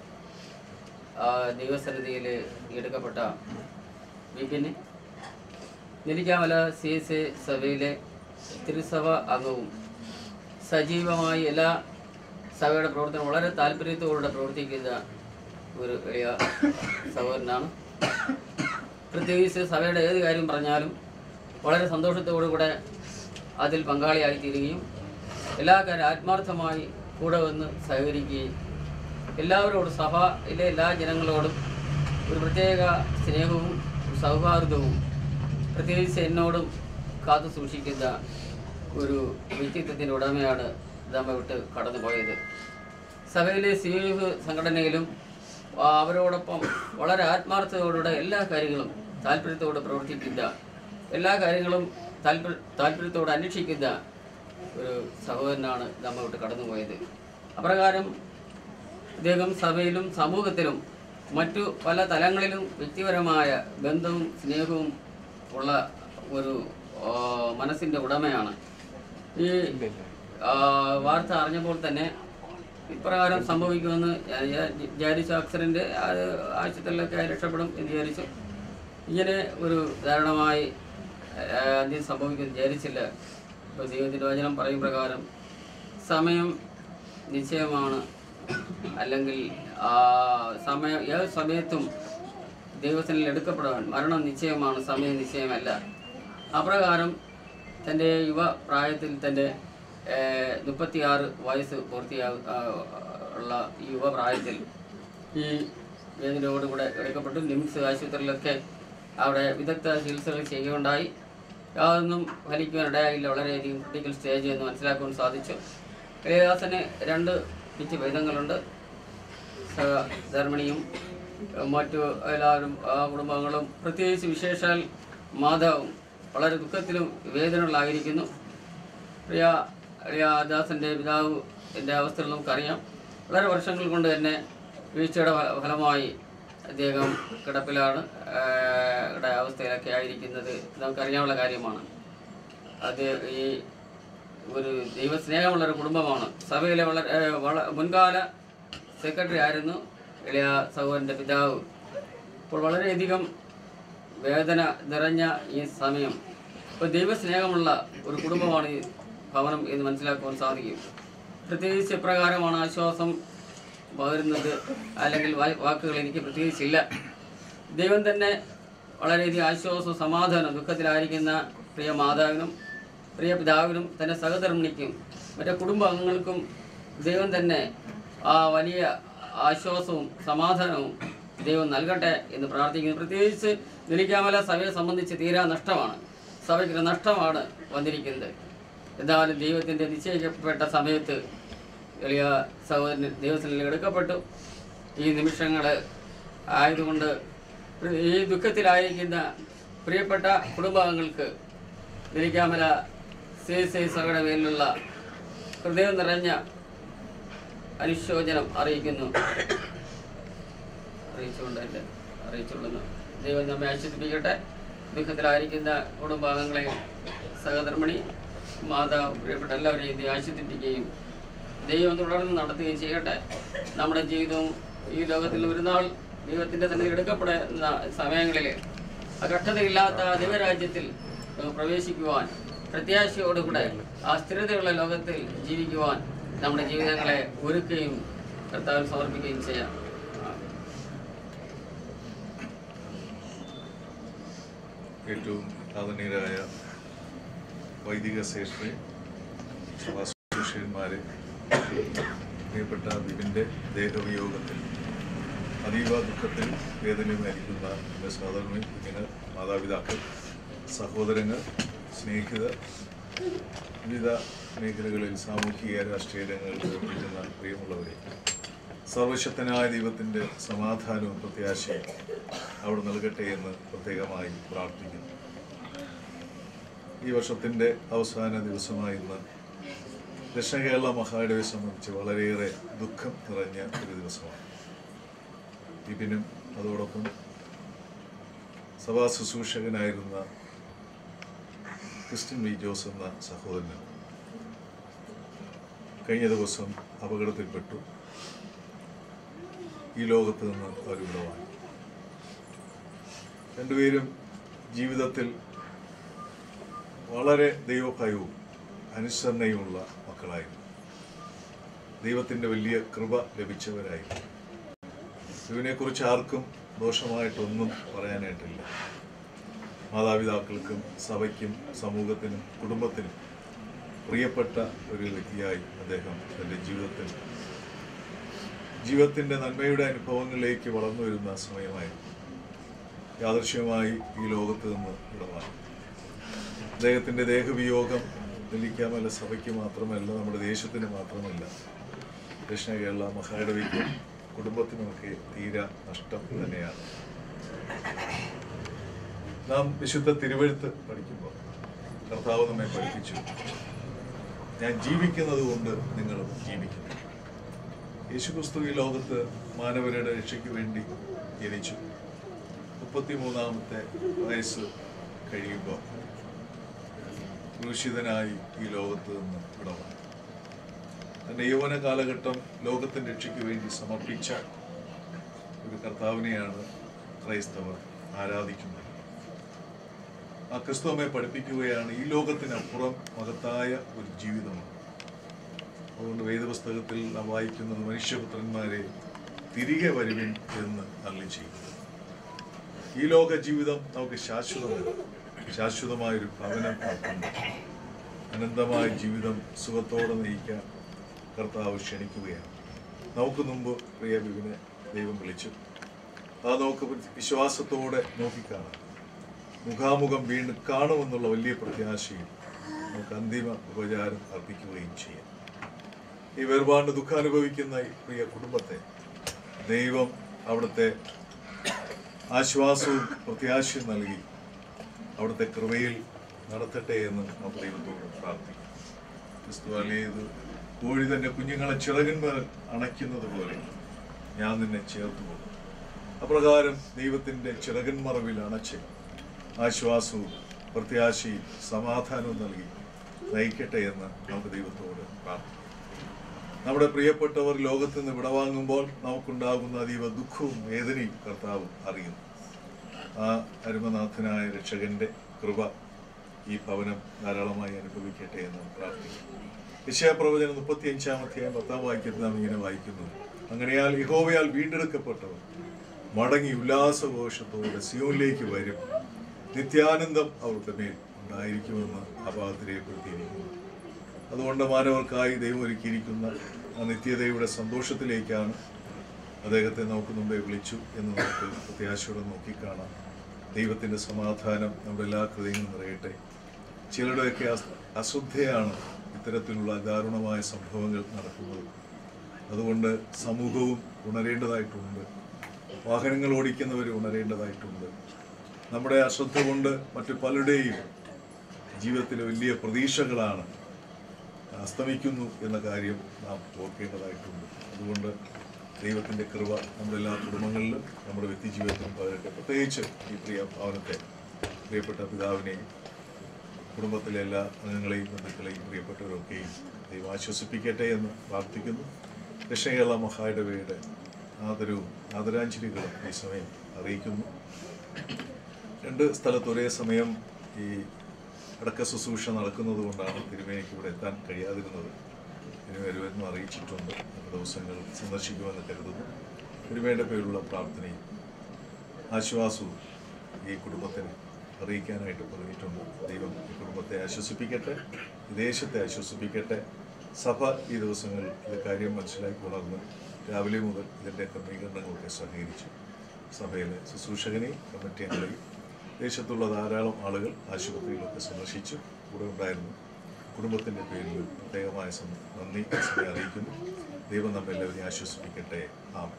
ദൈവസന്നിധിയിൽ എടുക്കപ്പെട്ട വിപിന് നെല്ലിക്കാമല സി എസ് എ സഭയിലെ തിരുസഭ അംഗവും സജീവമായി എല്ലാ സഭയുടെ പ്രവർത്തനം വളരെ താല്പര്യത്തോടെ പ്രവർത്തിക്കുന്ന ഒരു വലിയ സഹോദരനാണ് പ്രത്യേകിച്ച് സഭയുടെ ഏത് കാര്യം പറഞ്ഞാലും വളരെ സന്തോഷത്തോടു കൂടെ അതിൽ പങ്കാളിയായി തീരുകയും എല്ലാ കാര്യം ആത്മാർത്ഥമായി കൂടെ വന്ന് സഹകരിക്കുകയും എല്ലാവരോടും സഭയിലെ എല്ലാ ജനങ്ങളോടും ഒരു പ്രത്യേക സ്നേഹവും സൗഹാർദ്ദവും പ്രത്യേകിച്ച് എന്നോടും കാത്തു സൂക്ഷിക്കുന്ന ഒരു വ്യക്തിത്വത്തിൻ്റെ ഉടമയാണ് നമ്മെ വിട്ട് കടന്നുപോയത് സഭയിലെ സി എഫ് സംഘടനയിലും ആ, അവരോടൊപ്പം വളരെ ആത്മാർത്ഥതയോടെ എല്ലാ കാര്യങ്ങളും താല്പര്യത്തോടെ പ്രവർത്തിക്കുന്ന എല്ലാ കാര്യങ്ങളും താല്പര്യ താല്പര്യത്തോടെ അന്വേഷിക്കുന്ന ഒരു സഹോദരനാണ് നമ്മെ വിട്ട് കടന്നുപോയത് അപ്രകാരം ഇദ്ദേഹം സഭയിലും സമൂഹത്തിലും മറ്റു പല തലങ്ങളിലും വ്യക്തിപരമായ ബന്ധവും സ്നേഹവും ഉള്ള ഒരു ആ, മനസ്സിൻ്റെ ഉടമയാണ് ഈ ആ, വാർത്ത അറിഞ്ഞപ്പോൾ തന്നെ ഇപ്രകാരം സംഭവിക്കുമെന്ന് ഞാൻ വിചാ- വിചാരിച്ചു ആക്സിഡൻറ്റ് അത് ആശുപത്രിയിലൊക്കെ രക്ഷപ്പെടും എന്ന് വിചാരിച്ചു ഇങ്ങനെ ഒരു ദാരുണമായി ആ, അന്ത്യം സംഭവിക്കുമെന്ന് വിചാരിച്ചില്ല ഇപ്പോൾ ദൈവത്തിൻ്റെ വചനം പറയും പ്രകാരം സമയം നിശ്ചയമാണ് അല്ലെങ്കിൽ ആ സമയം ഏത് സമയത്തും ദൈവത്തിൽ എടുക്കപ്പെടാൻ മരണം നിശ്ചയമാണ് സമയം നിശ്ചയമല്ല അപ്രകാരം തൻ്റെ യുവ പ്രായത്തിൽ തൻ്റെ മുപ്പത്തിയാറ് വയസ്സ് പൂർത്തിയാ ആ, ഉള്ള ഈ യുവപ്രായത്തിൽ ഈ വേദനയോടുകൂടെ എടുക്കപ്പെട്ടു നിംസ് ആശുപത്രിയിലൊക്കെ അവിടെ വിദഗ്ധ ചികിത്സകൾ ചെയ്യുകയുണ്ടായി യാതൊന്നും ഫലിക്കുവാൻ ഇടയായില്ല വളരെയധികം ക്രിട്ടിക്കൽ സ്റ്റേജ് എന്ന് മനസ്സിലാക്കുവാൻ സാധിച്ചു കലിദാസന് രണ്ട് പിച്ച് വേദങ്ങളുണ്ട് ധർമ്മിണിയും മറ്റു എല്ലാവരും ആ കുടുംബങ്ങളും പ്രത്യേകിച്ച് വിശേഷാൽ മാതാവും വളരെ ദുഃഖത്തിലും വേദനകളിലായിരിക്കുന്നു പ്രിയ പ്രിയ ദാസൻ്റെ പിതാവ് എൻ്റെ അവസ്ഥകൾ നമുക്കറിയാം വളരെ വർഷങ്ങൾ കൊണ്ട് തന്നെ വീഴ്ചയുടെ ഫ- ഫലമായി അദ്ദേഹം കിടപ്പിലാണ് ആ, യുടെ അവസ്ഥയിലൊക്കെ ആയിരിക്കുന്നത് നമുക്കറിയാനുള്ള കാര്യമാണ് അത് ഈ ഒരു ദൈവസ്നേഹമുള്ള ഒരു കുടുംബമാണ് സഭയിലെ വളരെ ഏ, വള മുൻകാല സെക്രട്ടറി ആയിരുന്നു ഇളയ സഹോദരൻ്റെ പിതാവ് ഇപ്പോൾ വളരെയധികം വേദന നിറഞ്ഞ ഈ സമയം ഇപ്പോൾ ദൈവസ്നേഹമുള്ള ഒരു കുടുംബമാണ് ഈ ഭവനം എന്ന് മനസ്സിലാക്കുവാൻ സാധിക്കും പ്രത്യേകിച്ച് എപ്രകാരമാണ് ആശ്വാസം പകരുന്നത് അല്ലെങ്കിൽ വാ- വാക്കുകൾ എനിക്ക് പ്രത്യേകിച്ചില്ല ദൈവം തന്നെ വളരെയധികം ആശ്വാസവും സമാധാനം ദുഃഖത്തിലായിരിക്കുന്ന പ്രിയ മാതാവിനും പ്രിയ പിതാവിനും തൻ്റെ സഹധർമ്മിണിക്കും മറ്റേ കുടുംബാംഗങ്ങൾക്കും ദൈവം തന്നെ ആ വലിയ ആശ്വാസവും സമാധാനവും ദൈവം നൽകട്ടെ എന്ന് പ്രാർത്ഥിക്കുന്നു പ്രത്യേകിച്ച് നിലിക്കാമല സഭയെ സംബന്ധിച്ച് തീരാ നഷ്ടമാണ് സഭയ്ക്ക് നഷ്ടമാണ് വന്നിരിക്കുന്നത് എന്നാലും ദൈവത്തിൻ്റെ നിശ്ചയിക്കപ്പെട്ട സമയത്ത് എളിയ സഹോദരൻ ദൈവത്തിൽ എടുക്കപ്പെട്ടു ഈ നിമിഷങ്ങൾ ആയതുകൊണ്ട് ഈ ദുഃഖത്തിലായിരിക്കുന്ന പ്രിയപ്പെട്ട കുടുംബാംഗങ്ങൾക്ക് നിലിക്കാമല സി സി സഭയുടെ മേലുള്ള ഹൃദയം നിറഞ്ഞ അനുശോചനം അറിയിക്കുന്നു അറിയിച്ചുകൊണ്ട് എൻ്റെ അറിയിച്ചുകൊള്ളുന്നു ദൈവം നമ്മെ ആശ്വസിപ്പിക്കട്ടെ ദുഃഖത്തിലായിരിക്കുന്ന കുടുംബാംഗങ്ങളെ സഹധർമ്മിണി മാതാവ് പ്രിയപ്പെട്ട എല്ലാവരെയും ദൈവം ആശ്വസിപ്പിക്കുകയും ദൈവം തുടർന്ന് നടത്തുകയും ചെയ്യട്ടെ നമ്മുടെ ജീവിതവും ഈ ലോകത്തിൽ ഒരു നാൾ ദൈവത്തിൻ്റെ തന്നെ എടുക്കപ്പെടുന്ന സമയങ്ങളിൽ അകട്ടതയില്ലാത്ത ദൈവരാജ്യത്തിൽ നമുക്ക് പ്രവേശിക്കുവാൻ പ്രത്യാശയോടുകൂടെ ആ സ്ഥിരതയുള്ള ലോകത്തിൽ ജീവിക്കുവാൻ നമ്മുടെ ജീവിതങ്ങളെ ഒരുക്കുകയും കർത്താവിൽ സമർപ്പിക്കുകയും ചെയ്യാം ഏറ്റവും ആദരണീയരായ വൈദിക ശ്രേഷ്ഠരെ സഭാശിഷ്യന്മാരെ പ്രിയപ്പെട്ട ബിബിൻ്റെ ദേഹവിയോഗത്തിൽ അതീവ ദുഃഖത്തിൽ വേദനയുമായിരിക്കുന്ന എൻ്റെ സഹോദരനും ഇങ്ങനെ മാതാപിതാക്കൾ സഹോദരങ്ങൾ സ്നേഹിതർ വിവിധ മേഖലകളിൽ സാമൂഹിക രാഷ്ട്രീയ രംഗങ്ങളിൽ പ്രവർത്തിക്കുന്ന പ്രിയമുള്ളവരെ സർവശക്തനായ ദൈവത്തിൻ്റെ സമാധാനവും പ്രത്യാശയും അവിടെ നൽകട്ടെ എന്ന് പ്രത്യേകമായി പ്രാർത്ഥിക്കുന്നു ഈ വർഷത്തിൻ്റെ അവസാന ദിവസമായ ഇന്ന് ദക്ഷിണ കേരള മഹാഡയെ സംബന്ധിച്ച് വളരെയേറെ ദുഃഖം നിറഞ്ഞ ഒരു ദിവസമാണ് വിപിനും അതോടൊപ്പം സഭാ ശുശ്രൂഷകനായിരുന്ന ക്രിസ്ത്യൻ വി ജോസ് എന്ന സഹോദരനും കഴിഞ്ഞ ദിവസം അപകടത്തിൽപ്പെട്ടു ഈ ലോകത്ത് നിന്ന് അവരിവിടവായി രണ്ടുപേരും ജീവിതത്തിൽ വളരെ ദൈവഭയവും അനുസരണയുമുള്ള മക്കളായിരുന്നു ദൈവത്തിൻ്റെ വലിയ കൃപ ലഭിച്ചവരായിരുന്നു ഇതിനെക്കുറിച്ച് ആർക്കും ദോഷമായിട്ടൊന്നും പറയാനായിട്ടില്ല മാതാപിതാക്കൾക്കും സഭയ്ക്കും സമൂഹത്തിനും കുടുംബത്തിനും പ്രിയപ്പെട്ട ഒരു വ്യക്തിയായി അദ്ദേഹം തൻ്റെ ജീവിതത്തിൽ ജീവിതത്തിൻ്റെ നന്മയുടെ അനുഭവങ്ങളിലേക്ക് വളർന്നു വരുന്ന സമയമായിരുന്നു യാദൃശ്യമായി ഈ ലോകത്ത് നിന്ന് വിടവാങ്ങി അദ്ദേഹത്തിൻ്റെ ദേഹവിയോഗം നെല്ലിക്കാമല സഭയ്ക്ക് മാത്രമല്ല നമ്മുടെ ദേശത്തിന് മാത്രമല്ല ദക്ഷിണ കേരള മഹായിടവിക്കും കുടുംബത്തിനുമൊക്കെ തീരാ നഷ്ടം തന്നെയാണ് നാം വിശുദ്ധ തിരുവഴുത്ത് പഠിക്കുമ്പോൾ കർത്താവ് നമ്മെ പഠിപ്പിച്ചു ഞാൻ ജീവിക്കുന്നത് കൊണ്ട് നിങ്ങളും ജീവിക്കുന്നു യേശുക്രിസ്തു ഈ ലോകത്ത് മാനവരുടെ രക്ഷയ്ക്ക് വേണ്ടി ജനിച്ചു മുപ്പത്തിമൂന്നാമത്തെ വയസ്സ് കഴിയുമ്പോൾ ക്രൂശിതനായി ഈ ലോകത്ത് നിന്ന് വിടവാണ് തൻ്റെ യൗവന കാലഘട്ടം ലോകത്തിൻ്റെ രക്ഷയ്ക്ക് വേണ്ടി സമർപ്പിച്ച ഒരു കർത്താവിനെയാണ് ക്രൈസ്തവർ ആരാധിക്കുന്നത് ആ ക്രിസ്തുവമ്മയെ പഠിപ്പിക്കുകയാണ് ഈ ലോകത്തിനപ്പുറം മഹത്തായ ഒരു ജീവിതമാണ് അതുകൊണ്ട് വേദപുസ്തകത്തിൽ നാം വായിക്കുന്നത് മനുഷ്യപുത്രന്മാരെ തിരികെ വരുവിൻ എന്ന് അള്ളി ചെയ്യും ഈ ലോക ജീവിതം നമുക്ക് ശാശ്വതമല്ല ശാശ്വതമായൊരു ഭവനം നമുക്കുണ്ട് അനന്തമായ ജീവിതം സുഖത്തോടെ നയിക്കാൻ കർത്താവ് ക്ഷണിക്കുകയാണ് നമുക്ക് മുമ്പ് പ്രിയ ബിബിനെ ദൈവം വിളിച്ചു അത് നമുക്ക് വിശ്വാസത്തോടെ നോക്കിക്കാണാം മുഖാമുഖം വീണ്ടും കാണുമെന്നുള്ള വലിയ പ്രത്യാശയും നമുക്ക് അന്തിമ ഉപചാരം അർപ്പിക്കുകയും ചെയ്യാം ഈ വേർപാട് ദുഃഖം അനുഭവിക്കുന്ന ഈ പ്രിയ കുടുംബത്തെ ദൈവം അവിടുത്തെ ആശ്വാസവും പ്രത്യാശയും നൽകി അവിടുത്തെ കൃപയിൽ നടത്തട്ടെ എന്ന് നമുക്ക് ദൈവത്തോട് പ്രാർത്ഥിക്കാം ക്രിസ്തു അല്ലേത് കോഴി തന്റെ കുഞ്ഞുങ്ങളെ ചിറകന്മേൽ അണയ്ക്കുന്നത് പോലെ ഞാൻ നിന്നെ ചേർത്തു പോകും അപ്രകാരം ദൈവത്തിന്റെ ചിറകന്മറവിൽ അണച്ച് ആശ്വാസവും പ്രത്യാശയും സമാധാനവും നൽകി നയിക്കട്ടെ എന്ന് നമുക്ക് ദൈവത്തോട് പ്രാർത്ഥിക്കാം നമ്മുടെ പ്രിയപ്പെട്ടവർ ലോകത്ത് നിന്ന് വിടവാങ്ങുമ്പോൾ നമുക്കുണ്ടാകുന്ന അതീവ ദുഃഖവും വേദനയും കർത്താവ് അറിയുന്നു ആ അരുമനാഥനായ രക്ഷകന്റെ കൃപ ഈ ഭവനം ധാരാളമായി അനുഭവിക്കട്ടെ എന്ന് പ്രാർത്ഥിക്കുന്നു വിഷയപ്രവചനം മുപ്പത്തി അഞ്ചാം അധ്യായം പത്താം വാക്യത്തിൽ നാം ഇങ്ങനെ വായിക്കുന്നു അങ്ങനെയാൽ യഹോവയാൽ വീണ്ടെടുക്കപ്പെട്ടവർ മടങ്ങി ഉല്ലാസഘോഷത്തോടെ സിയോനിലേക്ക് വരും നിത്യാനന്ദം അവരുടെ മേൽ ഉണ്ടായിരിക്കുമെന്ന് ആ ഭാഗത്ത് രേഖപ്പെടുത്തിയിരിക്കുന്നു അതുകൊണ്ട് മാനവർക്കായി ദൈവം ഒരുക്കിയിരിക്കുന്ന ആ നിത്യതയുടെ സന്തോഷത്തിലേക്കാണ് അദ്ദേഹത്തെ നമുക്ക് മുമ്പേ വിളിച്ചു എന്ന് നമുക്ക് പ്രത്യാശയോടെ നോക്കിക്കാണാം ദൈവത്തിൻ്റെ സമാധാനം നമ്മുടെ എല്ലാ ഹൃദയങ്ങളും നിറയട്ടെ ചിലരുടെയൊക്കെ അസ്- അശ്രദ്ധയാണ് ഇത്തരത്തിലുള്ള ദാരുണമായ സംഭവങ്ങൾ നടക്കുന്നത് അതുകൊണ്ട് സമൂഹവും ഉണരേണ്ടതായിട്ടുണ്ട് വാഹനങ്ങൾ ഓടിക്കുന്നവർ ഉണരേണ്ടതായിട്ടുണ്ട് നമ്മുടെ അശ്രദ്ധ കൊണ്ട് മറ്റു പലരുടെയും ജീവിതത്തിലെ വലിയ പ്രതീക്ഷകളാണ് അസ്തമിക്കുന്നു എന്ന കാര്യം നാം ഓർക്കേണ്ടതായിട്ടുണ്ട് അതുകൊണ്ട് ദൈവത്തിൻ്റെ കൃപ നമ്മുടെ എല്ലാ കുടുംബങ്ങളിലും നമ്മുടെ വ്യക്തിജീവിതത്തിലും പകരട്ടെ പ്രത്യേകിച്ച് ഈ പ്രിയ ഭവനത്തെ പ്രിയപ്പെട്ട പിതാവിനെയും കുടുംബത്തിലെ എല്ലാ അംഗങ്ങളെയും ബന്ധുക്കളെയും പ്രിയപ്പെട്ടവരൊക്കെയും ദൈവം ആശ്വസിപ്പിക്കട്ടെ എന്ന് പ്രാർത്ഥിക്കുന്നു ദക്ഷിണകേരള മഹായിടവയുടെ ആദരവും ആദരാഞ്ജലികളും ഈ സമയം അറിയിക്കുന്നു രണ്ട് സ്ഥലത്ത് ഒരേ സമയം ഈ അടക്ക ശുശ്രൂഷ നടക്കുന്നത് കൊണ്ടാണ് തിരുമേനിക്ക് ഇവിടെ എത്താൻ കഴിയാതിരുന്നത് ഇനി വരുമെന്നും അറിയിച്ചിട്ടുണ്ട് അടുത്ത ദിവസങ്ങൾ സന്ദർശിക്കുമെന്ന് കരുതുന്നു തിരുമേൻ്റെ പേരുള്ള പ്രാർത്ഥനയും ആശ്വാസവും ഈ കുടുംബത്തിന് അറിയിക്കാനായിട്ട് പറഞ്ഞിട്ടുണ്ട് ദൈവം ഈ കുടുംബത്തെ ആശ്വസിപ്പിക്കട്ടെ ഈ ദേശത്തെ ആശ്വസിപ്പിക്കട്ടെ സഭ ഈ ദിവസങ്ങളിൽ ഇത് കാര്യം മനസ്സിലാക്കി വളർന്ന് രാവിലെ മുതൽ ഇതിൻ്റെ ക്രമീകരണങ്ങളൊക്കെ സഹകരിച്ചു സഭയിലെ ശുശ്രൂഷകനെയും കമ്മിറ്റി അംഗങ്ങളെയും ദേശത്തുള്ള ധാരാളം ആളുകൾ ആശുപത്രികളൊക്കെ സന്ദർശിച്ചു കൂടെ ഉണ്ടായിരുന്നു കുടുംബത്തിൻ്റെ പേരിൽ പ്രത്യേകമായ സം- നന്ദി ഈ സമയം അറിയിക്കുന്നു ദൈവം നമ്മെ എല്ലാവരെയും ആശ്വസിപ്പിക്കട്ടെ ആമേൻ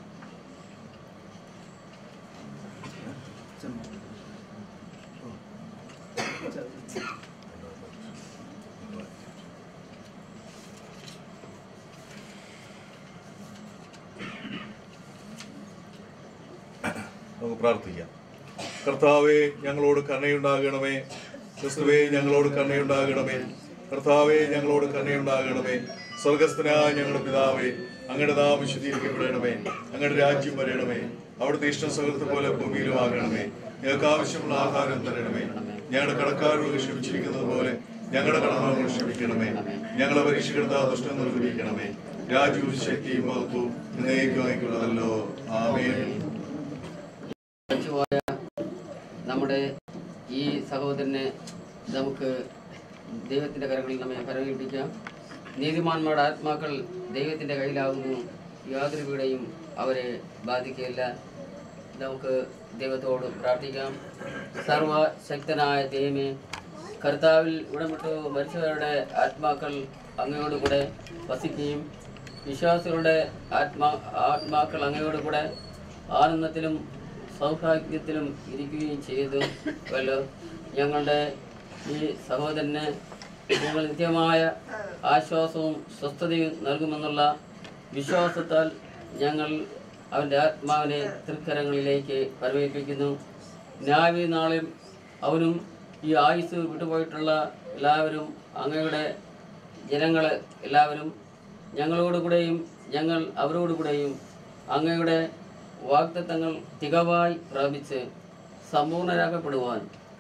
നമുക്ക് പ്രാർത്ഥിക്കാം കർത്താവെ ഞങ്ങളോട് കരുണയുണ്ടാകണമേ ക്രിസ്തുവേ ഞങ്ങളോട് കരുണയുണ്ടാകണമേ കർത്താവെ ഞങ്ങളോട് കരുണയുണ്ടാകണമേ സ്വർഗസ്ഥനായ ഞങ്ങളുടെ പിതാവേ അങ്ങയുടെ നാമം വിശദീകരിക്കപ്പെടണമേ അങ്ങയുടെ രാജ്യം വരണമേ അവിടുത്തെ ഇഷ്ടം സുഹൃത്ത് പോലെ ഭൂമിയിലും ആകണമേ ഞങ്ങൾക്ക് ആവശ്യമുള്ള ആഹാരം തരണമേ ഞങ്ങളുടെ കടക്കാരോട് ക്ഷമിച്ചിരിക്കുന്നത് പോലെ ഞങ്ങളുടെ കടങ്ങളോട് ക്ഷമിക്കണമേ ഞങ്ങളെ പരീക്ഷപ്പെടുത്താ ദുഷ്ടം നിർവഹിക്കണമേ രാജ്യവും ശക്തിയും മഹത്വവും എന്നേക്കും ആയിക്കുള്ളതല്ലോ ആമേൻ മരിച്ചുപോയ നമ്മുടെ ഈ സഹോദരനെ നമുക്ക് ദൈവത്തിൻ്റെ കരങ്ങളിൽ നമ്മെ പരമേൽപ്പിക്കാം നീതിമാന്മാരുടെ ആത്മാക്കൾ ദൈവത്തിൻ്റെ കയ്യിലാകുന്നു യാതൊരു വീടയും അവരെ ബാധിക്കുകയില്ല നമുക്ക് ദൈവത്തോട് പ്രാർത്ഥിക്കാം സർവശക്തനായ ദൈവമേ കർത്താവിൽ ഇടപെട്ട് മരിച്ചവരുടെ ആത്മാക്കൾ അങ്ങയോട് കൂടെ വസിക്കുകയും വിശ്വാസികളുടെ ആത്മാ ആത്മാക്കൾ അങ്ങയോട് കൂടെ ആനന്ദത്തിലും സൗഭാഗ്യത്തിലും ഇരിക്കുകയും ചെയ്തു വല്ലോ ഞങ്ങളുടെ ഈ സഹോദരന് ഞങ്ങൾ നിത്യമായ ആശ്വാസവും സ്വസ്ഥതയും നൽകുമെന്നുള്ള വിശ്വാസത്താൽ ഞങ്ങൾ അവൻ്റെ ആത്മാവിനെ തൃക്കരങ്ങളിലേക്ക് പരമേൽപ്പിക്കുന്നു ന്യായ നാളിൽ അവനും ഈ ആയുസ് വിട്ടുപോയിട്ടുള്ള എല്ലാവരും അങ്ങയുടെ ജനങ്ങൾ എല്ലാവരും ഞങ്ങളോടുകൂടെയും ഞങ്ങൾ അവരോടുകൂടെയും അങ്ങയുടെ വാഗ്ദത്തങ്ങൾ തികവായി പ്രാപിച്ച് സമ്പൂർണരാക്കപ്പെടുവാൻ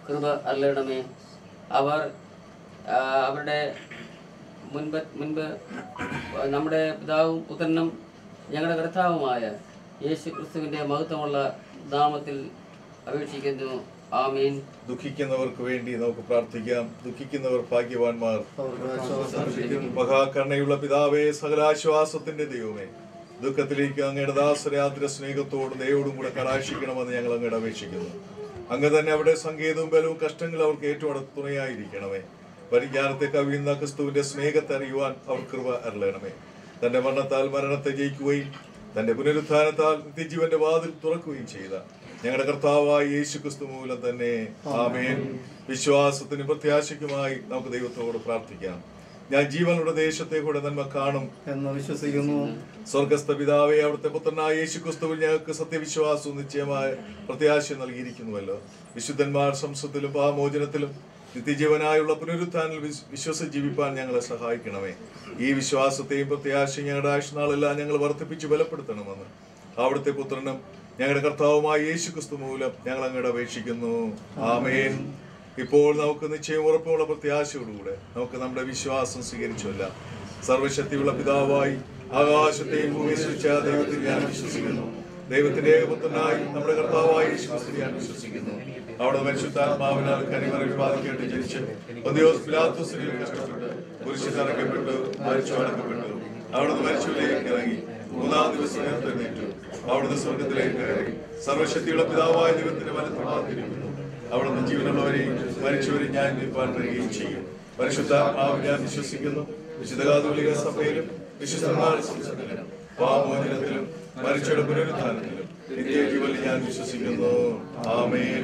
കൃപ അല്ലണമേ അവർ ആ, അവരുടെ മുൻപ് മുൻപ് നമ്മുടെ പിതാവും പുത്രനും ഞങ്ങളുടെ കർത്താവുമായ യേശു ക്രിസ്തുവിൻ്റെ മഹത്വമുള്ള നാമത്തിൽ അപേക്ഷിക്കുന്നു ആമീൻ ദുഃഖിക്കുന്നവർക്ക് വേണ്ടി നമുക്ക് പ്രാർത്ഥിക്കാം ദുഃഖിക്കുന്നവർ ഭാഗ്യവാന്മാർ അവർക്ക് ആശ്വാസം ലഭിക്കും മഹാകരുണയുള്ള പിതാവേ സകലാശ്വാസത്തിന്റെ ദൈവമേ ദുഃഖത്തിലേക്ക് അങ്ങയുടെ ദാസരാദ്ര സ്നേഹത്തോടും ദയോടും കൂടെ കടാക്ഷിക്കണമെന്ന് ഞങ്ങൾ അങ്ങയുടെ അപേക്ഷിക്കുന്നു അങ്ങ് തന്നെ അവിടെ സംഗീതവും ബലവും കഷ്ടങ്ങൾ അവർക്ക് ഏറ്റവും അടുത്ത് തുണയായിരിക്കണമേ പരിജ്ഞാനത്തെ കവിയുന്ന ക്രിസ്തുവിന്റെ സ്നേഹത്തെ അറിയുവാൻ അവർ കൃപ അരളണമേ തന്റെ മരണത്താൽ മരണത്തെ ജയിക്കുകയും തന്റെ പുനരുത്ഥാനത്താൽ നിത്യജീവന്റെ വാതിൽ തുറക്കുകയും ചെയ്ത ഞങ്ങളുടെ കർത്താവായ യേശു ക്രിസ്തു മൂലം തന്നെ ആമേൻ വിശ്വാസത്തിനും പ്രത്യാശയ്ക്കുമായി നമുക്ക് ദൈവത്തോട് പ്രാർത്ഥിക്കാം ഞാൻ ജീവനുള്ള ദേശത്തെ കൂടെ നന്മ കാണും എന്ന് വിശ്വസിക്കുന്നു സ്വർഗസ്ഥ പിതാവെ അവിടുത്തെ പുത്രനായ യേശു ക്രിസ്തുവിൽ ഞങ്ങൾക്ക് സത്യവിശ്വാസവും നിശ്ചയമായ പ്രത്യാശ നൽകിയിരിക്കുന്നുവല്ലോ വിശുദ്ധന്മാർ സംസത്തിലും പാമോചനത്തിലും നിത്യജീവനായുള്ള പുനരുത്ഥാനിൽ വിശ്വ- വിശ്വസിച്ച് ജീവിപ്പാൻ ഞങ്ങളെ സഹായിക്കണമേ ഈ വിശ്വാസത്തെയും പ്രത്യാശയും ഞങ്ങളുടെ ആയുഷ്നാളെല്ലാം ഞങ്ങൾ വർദ്ധിപ്പിച്ച് ബലപ്പെടുത്തണമെന്ന് അവിടുത്തെ പുത്രനും ഞങ്ങളുടെ കർത്താവുമായ യേശു ക്രിസ്തു മൂലം ഞങ്ങൾ അങ്ങോട്ട് അപേക്ഷിക്കുന്നു ആമേൻ ഇപ്പോൾ നമുക്ക് നിശ്ചയം ഉറപ്പുള്ള പ്രത്യാശയോടുകൂടെ നമുക്ക് നമ്മുടെ വിശ്വാസം സ്വീകരിച്ചല്ല സർവശക്തിയുള്ള പിതാവായി ആകാശത്തെയും ഭൂമി സൃഷ്ടിച്ച ദൈവത്തിൽ ഞാൻ വിശ്വസിക്കുന്നു ദൈവത്തിന്റെ ഏകപുത്രനായി നമ്മുടെ കർത്താവായ യേശു ക്രിസ്തുവിൽ ഞാൻ വിശ്വസിക്കുന്നു അവിടെ പരിശുദ്ധാത്മാവിനാൽ കനിമറിൽ ബാധിക്കേട്ട് ജനിച്ച് പന്തിയോസ് പിലാത്തോസിൽ കഷ്ടപ്പെട്ട് കുരിശിൽ തറക്കപ്പെട്ടു മരിച്ചു അടക്കപ്പെട്ടു അവിടുന്ന് മരിച്ചുവിലേക്ക് ഇറങ്ങി മൂന്നാം ദിവസം ഉയർത്തെഴുന്നേറ്റു അവിടുന്ന് സ്വർഗത്തിലേക്ക് കയറി സർവശക്തിയുള്ള പിതാവായ ദൈവത്തിന്റെ വലത്ത് കാത്തിരിക്കുന്നു അവിടുന്ന് ജീവനുള്ളവരെയും മരിച്ചവരെയും ഞാൻ വിൽപ്പാൻ വരികയും ചെയ്യും പരിശുദ്ധാത്മാവിൽ ഞാൻ വിശ്വസിക്കുന്നു വിശുദ്ധ കാതോലിക സഭയിലും വിശുദ്ധന്മാരുടെ സംസർഗത്തിലും പാമോചനത്തിലും മരിച്ചയുടെ പുനരുത്ഥാനത്തിലും നിത്യജീവനിൽ ഞാൻ വിശ്വസിക്കുന്നു ആമേൻ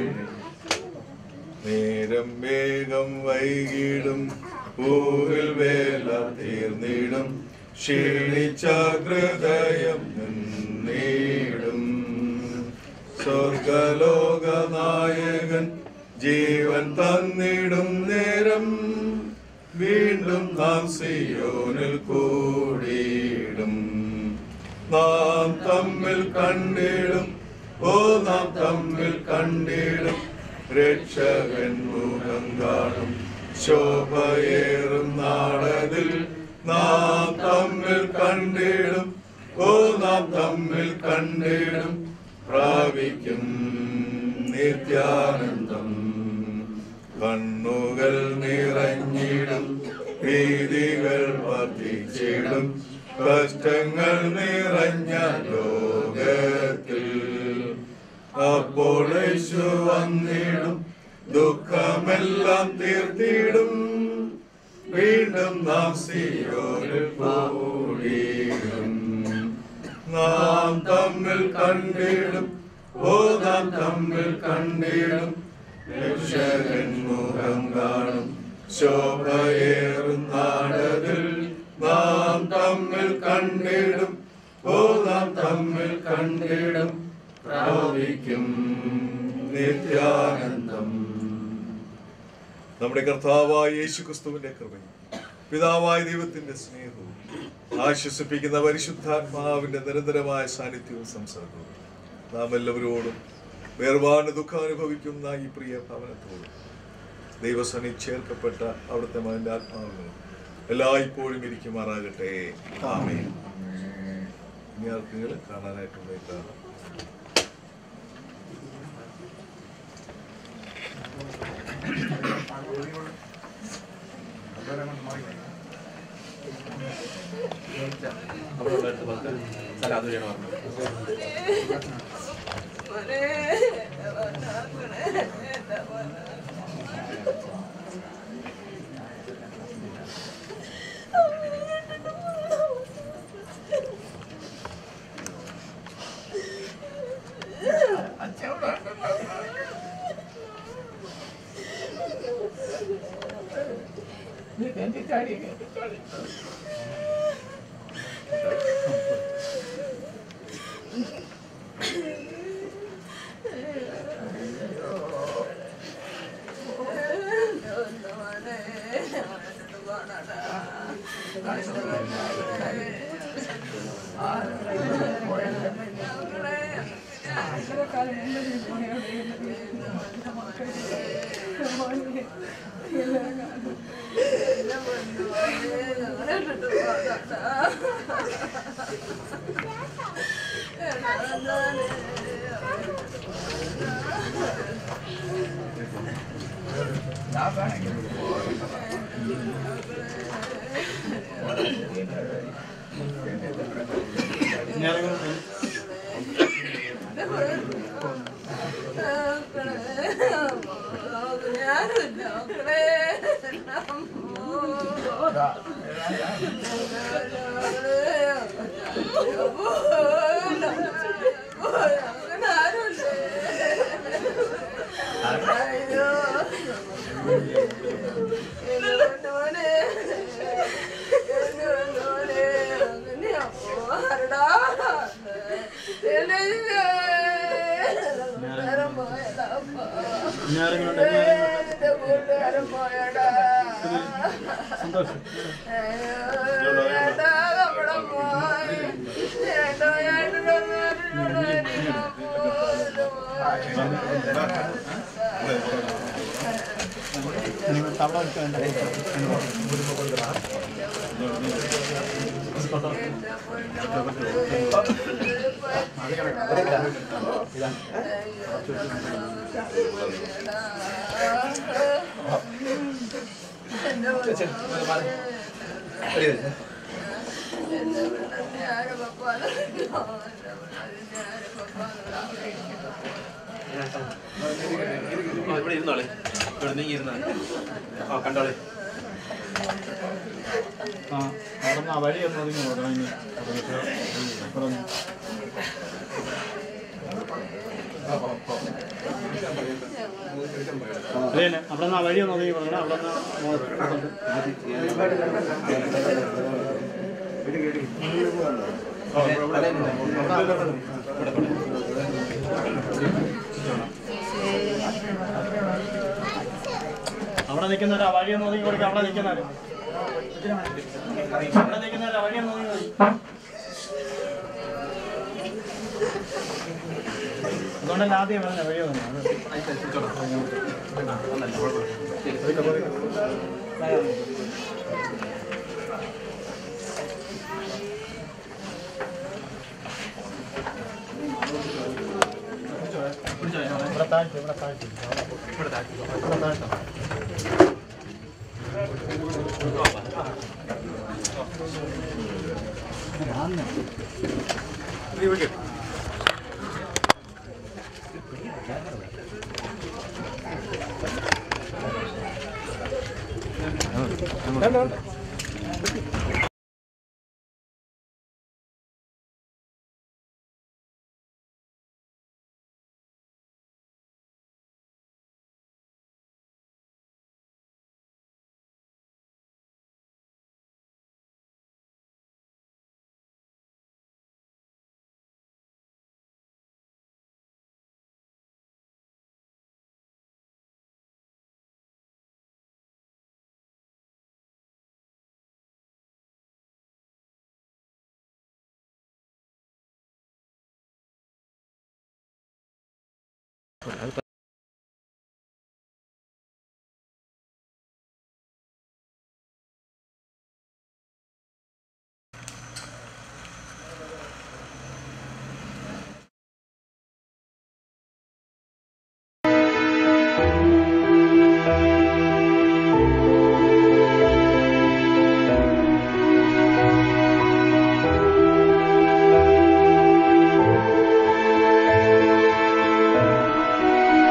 നേരം വേഗം വൈകിടും പൂവിൽ വേല തീർന്നിടും ക്ഷീണിച്ച ഹൃദയം നിന്നിടും സ്വർഗലോക നായകൻ ജീവൻ തന്നിടും നേരം വീണ്ടും നാം സിയോനിൽ കൂടിയിടും നാം തമ്മിൽ കണ്ടിടും ഓ നാം തമ്മിൽ കണ്ടിടും രക്ഷകൻ മുഖം കാണും ശോഭയേറും നാടതിൽ നാം തമ്മിൽ കണ്ടിടും ഓ നാം തമ്മിൽ കണ്ടിടും പ്രാപിക്കും നിത്യാനന്ദം കണ്ണുകൾ നിറഞ്ഞിടും ഭീതികൾ വർദ്ധിച്ചിടും കഷ്ടങ്ങൾ നിറഞ്ഞ ലോകത്തിൽ അപ്പോൾ യേശു വന്നിടും ദുഃഖമെല്ലാം തീർത്തിടും വീണ്ടും നാം സിയോനിൽ കൂടിയിടും നാം തമ്മിൽ കണ്ടിടും ഓ നാം തമ്മിൽ കണ്ടിടും രക്ഷകൻ മുഖം കാണും ശോഭയേറും നാടതിൽ നാം തമ്മിൽ കണ്ടിടും ഓ നാം തമ്മിൽ കണ്ടിടും പ്രാപിക്കും നിത്യാനന്ദം നമ്മുടെ കർത്താവായ യേശു ക്രിസ്തുവിന്റെ കൃപയും പിതാവായ ദൈവത്തിന്റെ സ്നേഹവും ആശ്വസിപ്പിക്കുന്ന പരിശുദ്ധാത്മാവിന്റെ നിരന്തരമായ സാന്നിധ്യവും സംസർഗവും നാം എല്ലാവരോടും വേർപാട് ദുഃഖം അനുഭവിക്കുന്ന ഈ പ്രിയ ഭവനത്തോടും ദൈവസനി ചേർക്കപ്പെട്ട അവിടുത്തെ മകന്റെ ആത്മാവിനോട് എല്ലായ്പ്പോഴും ഇരിക്കുമാറാകട്ടെ ആമേ ഇനി ആർക്കെങ്കിലും കാണാനായിട്ടുള്ള കാണാം ആ ഇവിടെ ഇരുന്നോളെ ഇവിടെ നീങ്ങി ഇരുന്നാ ആ കണ്ടോളെ ആ അവിടെ നിന്ന് ആ വഴി ഒന്ന് ഒതുങ്ങി നോക്കണം ഇനി ഇവിടെ ഒന്ന്. അത് തന്നെ അവിടെ നിന്ന് ആ വഴി ഒന്ന് ഒതുങ്ങി കൊടുക്കണം അവിടെ നിന്ന് അവിടെ നിൽക്കുന്നവർ ആ വഴി ഒന്ന് ഒതുങ്ങി കൊടുക്കുക അവിടെ നിൽക്കുന്നവർ അവിടെ നിൽക്കുന്നവർ ആ വഴി ഒന്ന് ഒതുങ്ങി കൊടുക്കുക അതുകൊണ്ടല്ല ആദ്യം പറഞ്ഞ വഴി വന്നു ഇവിടെ താഴ്ത്തി ഇവിടെ താഴ്ത്തി ഇവിടെ താഴ്ത്താം ും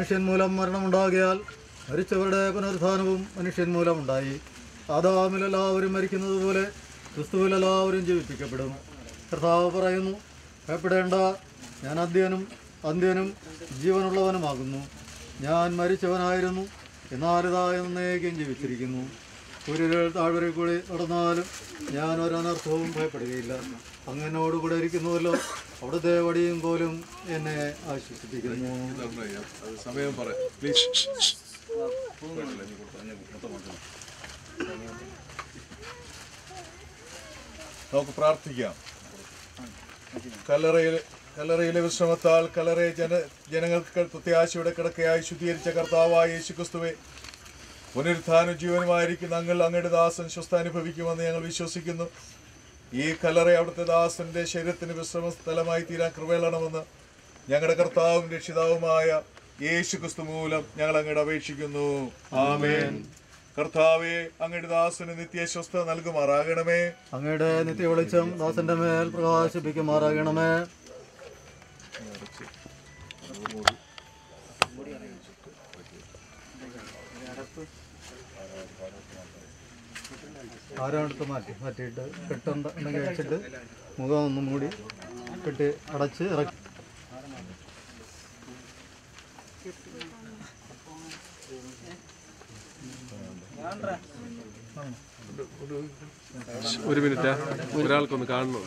മനുഷ്യൻ മൂലം മരണമുണ്ടാകിയാൽ മരിച്ചവരുടെ പുനരുത്ഥാനവും മനുഷ്യൻ മൂലം ഉണ്ടായി ആദാമിൽ എല്ലാവരും മരിക്കുന്നത് പോലെ ക്രിസ്തുവിൽ എല്ലാവരും ജീവിപ്പിക്കപ്പെടും കർത്താവ് പറയുന്നു ഭയപ്പെടേണ്ട ഞാൻ അന്ത്യനും അന്ത്യനും ജീവനുള്ളവനുമാകുന്നു ഞാൻ മരിച്ചവനായിരുന്നു എന്നാൽ ഇതാ എന്നേക്കും ജീവിച്ചിരിക്കുന്നു സൂര്യകൾ താഴ്വരയിൽ കൂടി നടന്നാലും ഞാൻ ഒരനർത്ഥവും ഭയപ്പെടുകയില്ല അങ്ങനോട് കൂടെ ഇരിക്കുന്നുവല്ലോ അവിടുത്തെ വടിയും പോലും എന്നെ ആശ്വസിപ്പിക്കുന്നു അത് സമയം പറയാം പ്ലീസ് നമുക്ക് പ്രാർത്ഥിക്കാം കല്ലറയിൽ കല്ലറയിലെ വിശ്രമത്താൽ കല്ലറയെ ജന ജനങ്ങൾക്ക് പ്രത്യാശയുടെ കിടക്കയായി ശുദ്ധീകരിച്ച കർത്താവായ യേശുക്രിസ്തുവെ പുനരുത്ഥാന ജീവനുമായിരിക്കുന്ന അങ്ങ് അങ്ങയുടെ ദാസൻ സ്വസ്ഥ അനുഭവിക്കുമെന്ന് ഞങ്ങൾ വിശ്വസിക്കുന്നു ഈ കല്ലറ അവിടുത്തെ ദാസന്റെ ശരീരത്തിന് വിശ്രമ സ്ഥലമായി തീരാൻ കൃപയണമെന്ന് ഞങ്ങളുടെ കർത്താവും രക്ഷിതാവുമായ യേശു ക്രിസ്തു മൂലം ഞങ്ങൾ അങ്ങയുടെ അപേക്ഷിക്കുന്നു ആമേൻ കർത്താവെ അങ്ങയുടെ ദാസന് നിത്യസ്വസ്ഥ നൽകുമാറാകണമേ അങ്ങയുടെ നിത്യ വെളിച്ചം ദാസന്റെ മേൽ പ്രകാശിപ്പിക്കുമാറാകണമേ ആരാടുത്ത് മാറ്റി മാറ്റിയിട്ട് കെട്ടുണ്ട് ഉണ്ടെങ്കിൽ വെച്ചിട്ട് മുഖം ഒന്ന് മൂടി കെട്ടി അടച്ച് ഇറക്കി ഒരു മിനിറ്റ് ഒരാൾക്കൊന്ന് കാണണം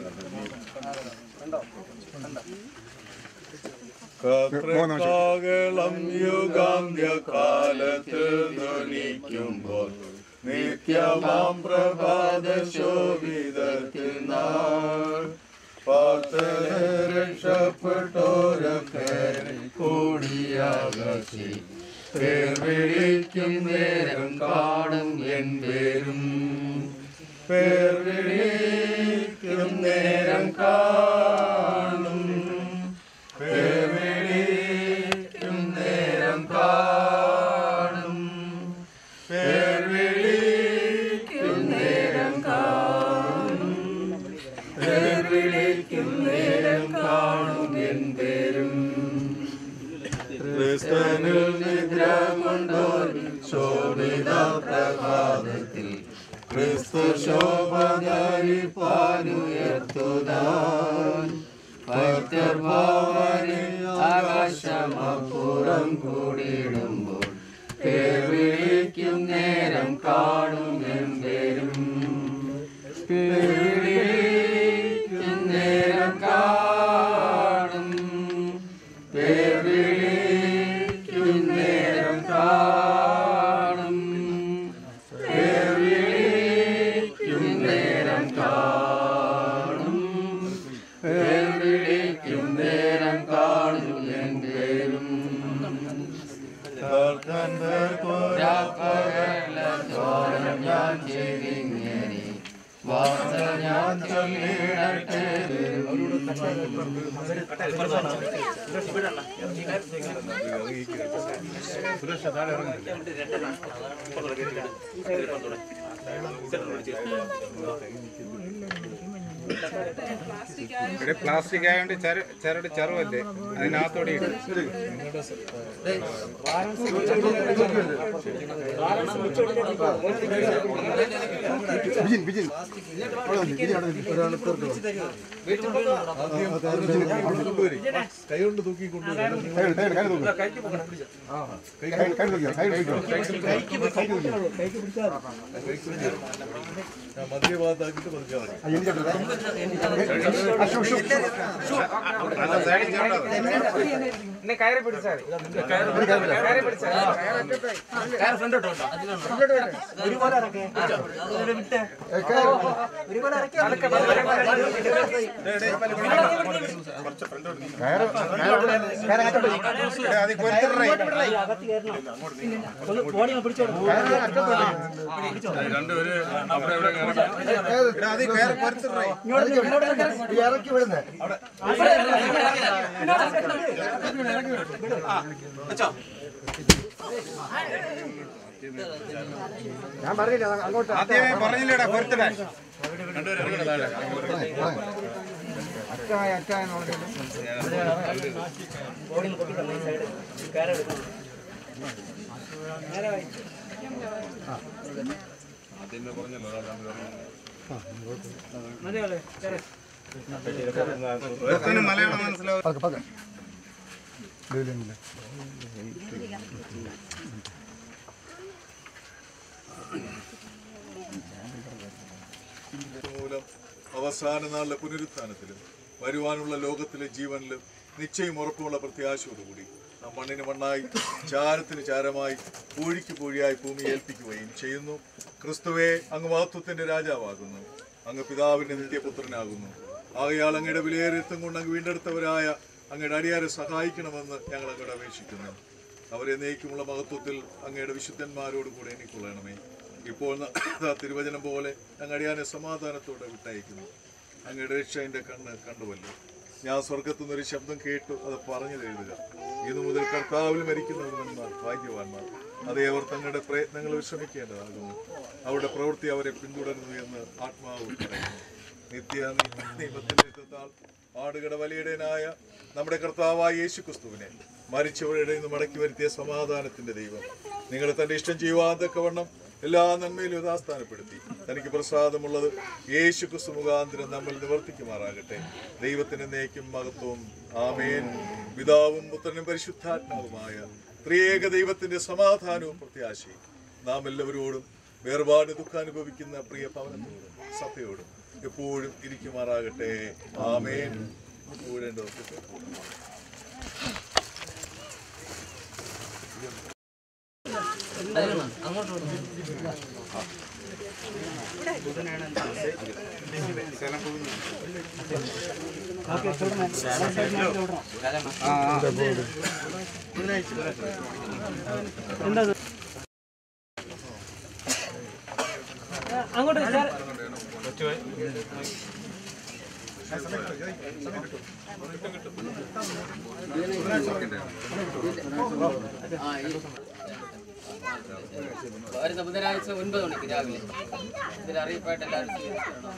കർത്തൃകാകളം യുഗാന്ത്യകാലത്ത് ധ്വനിക്കുമ്പോൾ നിത്യമാം പ്രഭാത ശോഭിതത്തിൽ നാൾ പാർത്തരെ രക്ഷപ്പെട്ടോരൊക്കെ കൂടിയാകശി പേർ വിളിക്കും നേരം കാണും എൻ പേരും പേർ വിളിക്കും നേരം കാണും പേർ വിളിക്കും നേരം കാണും പേർ വിളിക്കും നേരം കാണും പേർ വിളിക്കും നേരം കാണും എൻ പേരും ക്രിസ്തനിൽ നിദ്ര കൊണ്ടോർ ശോഭിത പ്രഭാതത്തിൽ ക്രിസ്തു ശോഭ ധരിപ്പാനുയർത്തുതാൻ ഭക്തർഭാവനി ആകാശമപ്പുറം കൂടിയിടുമ്പോൾ പേർ വിളിക്കും നേരം കാണും എന്തേരും പേർ വിളിക്കും നേരം കാണും പേർ വിളിക്കും നേരം കാണും പേർ വിളിക്കും നേരം കാണും പേർ വിളിക്കും നേരം കാണും എന്തേരും ഞാൻ ചെയ്തിങ്ങനെ വാർത്ത ഞാൻ ചൊല്ലിടട്ടെ ഇവിടെ പ്ലാസ്റ്റിക് ആയതുകൊണ്ട് ചര- ചരട് ചറുവല്ലേ അതിനകത്തോടെ ഇടും കൈ കൊണ്ട് തൂക്കി കൊണ്ടുവരും മധ്യഭാഗത്താക്കിട്ട് പതുക്കെ എന്നെ കയറി പിടിച്ചാൽ കയറി പിടിച്ചാൽ രണ്ടുപേര് അവിടെ ഇവിടെ ഇറക്കി വിടുന്നേ ഞാൻ പറഞ്ഞില്ല അങ്ങോട്ട് ആദ്യമേ പറഞ്ഞില്ലേടാ പൊരുത്തിടാൻ രണ്ടുപേരും ഇറങ്ങണം താഴെ അറ്റായ അറ്റായ എന്ന് പറഞ്ഞിട്ട് മലയാളം മനസ്സിലാവും മൂലം അവസാന നാളിലെ പുനരുത്ഥാനത്തിലും വരുവാനുള്ള ലോകത്തിലെ ജീവനിലും നിശ്ചയം ഉറപ്പുള്ള പ്രത്യാശയോടുകൂടി ആ മണ്ണിന് മണ്ണായി ചാരത്തിന് ചാരമായി പൂഴിക്ക് പൂഴിയായി ഭൂമി ഏൽപ്പിക്കുകയും ചെയ്യുന്നു ക്രിസ്തുവെ അങ്ങ് മഹത്വത്തിന്റെ രാജാവാകുന്നു അങ്ങ് പിതാവിന്റെ നിത്യപുത്രനാകുന്നു ആകയാൽ അങ്ങയുടെ വിലയേറിയത്തും കൊണ്ട് അങ്ങ് വീണ്ടെടുത്തവരായ അങ്ങയുടെ അടിയാരെ സഹായിക്കണമെന്ന് ഞങ്ങൾ അങ്ങോട്ട് അപേക്ഷിക്കുന്നു അവരെ നയിക്കുമുള്ള മഹത്വത്തിൽ അങ്ങയുടെ വിശുദ്ധന്മാരോട് കൂടെ എണ്ണിക്കൊള്ളണമേ ഇപ്പോൾ ന- തിരുവചനം പോലെ അങ്ങടിയാനെ സമാധാനത്തോടെ വിട്ടയക്കുന്നു അങ്ങയുടെ രക്ഷ എൻ്റെ കണ്ണ് കണ്ടുവല്ലോ ഞാൻ സ്വർഗത്തു നിന്നൊരു ശബ്ദം കേട്ടു അത് പറഞ്ഞു എഴുതുക ഇന്നു മുതൽ കർത്താവിൽ മരിക്കുന്നവർ ഭാഗ്യവാന്മാർ അതേ അവർ തങ്ങളുടെ പ്രയത്നങ്ങൾ വിശ്രമിക്കേണ്ടതാകുന്നു അവരുടെ പ്രവൃത്തി അവരെ പിന്തുടരുന്നു എന്ന് ആത്മാവ് പറയുന്നു നിത്യ നിയമത്തിന്റെ യുദ്ധത്താൽ ആടുകട വലിയടനായ നമ്മുടെ കർത്താവായ യേശു ക്രിസ്തുവിനെ മരിച്ചവരുടെ നിന്ന് മടക്കി വരുത്തിയ സമാധാനത്തിന്റെ ദൈവം നിങ്ങൾ തന്റെ ഇഷ്ടം ചെയ്യുവാൻ തക്കവണ്ണം എല്ലാ നന്മയിലും യഥാസ്ഥാനപ്പെടുത്തി തനിക്ക് പ്രസാദമുള്ളത് യേശു ക്രിസ്തു മുഖാന്തരം നമ്മൾ നിവർത്തിക്കുമാറാകട്ടെ ദൈവത്തിന് നേക്കും മഹത്വവും ആമേൻ പിതാവും പുത്രനും പരിശുദ്ധാത്മാവുമായ ത്രിയേക ദൈവത്തിന്റെ സമാധാനവും പ്രത്യാശയും നാം എല്ലാവരോടും വേർപാട് ദുഃഖം അനുഭവിക്കുന്ന പ്രിയ ഭവനത്തോടും സഭയോടും എപ്പോഴും ഇരിക്കുമാറാകട്ടെ ആമേൻ കൂടേണ്ടോ വരുന്ന ബുധനാഴ്ച ഒൻപത് മണിക്ക് രാവിലെ ഇതിൽ അറിയിപ്പായിട്ട് എല്ലാവരും സ്വീകരിക്കണം.